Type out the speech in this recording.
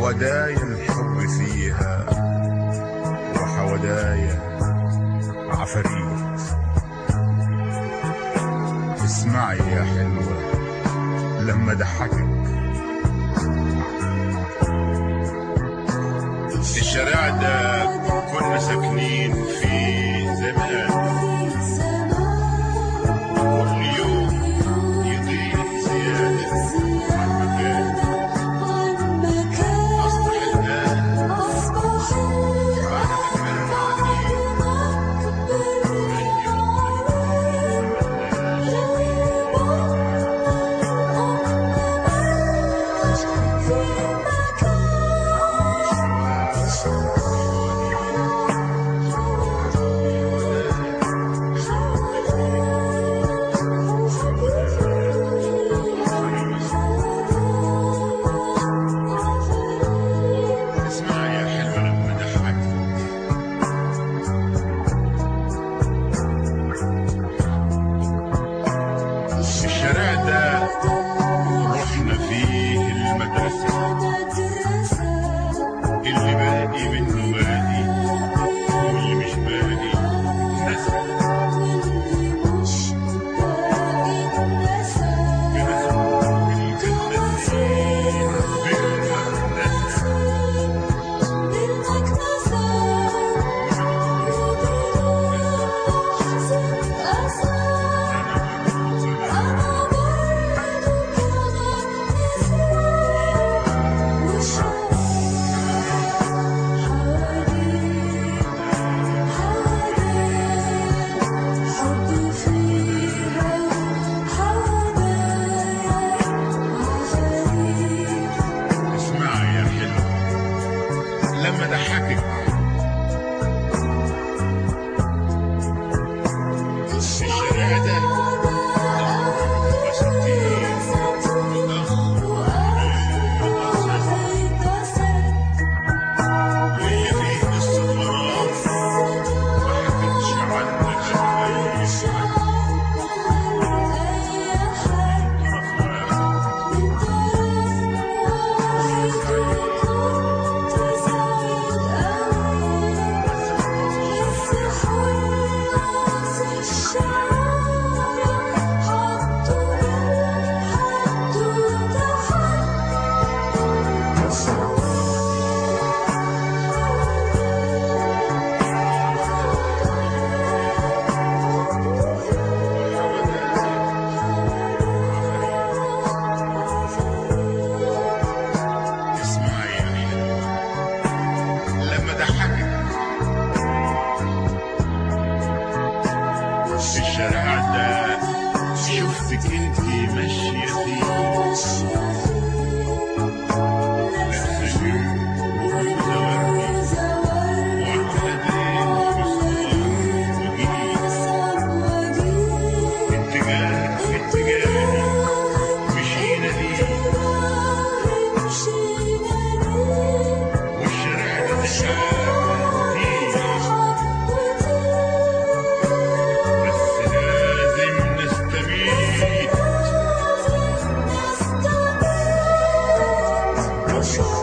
وهدايا الحب فيها وحودايا عفاريت اسمعي يا حلوة لما ضحكك الشارع ده كنا ساكنين فيه زمان كل يوم يضيق زيادة عن مكان أصبح الآن على أكمل اسمعي يا حلوة لما ضحكت الشارع ده رحنا فيه المدرسة اللي باقي منه باقي واللي مش باقي نسى بالمدرسين بالمدرسة اسمعي يا حلوة لما ضحكك الشارع ده وستين هي فيه استغراب ما حكتش عنك أي اسمعي يا حلوة لما ضحكك في الشارع ده شفتك انتي ماشية فيه لابسة جيب وزوارقي وعلى ايدين حصان وجيب اتجاه اتجاهي مشينا ليه والشارع ده شارع فيه بس لازم نستبيد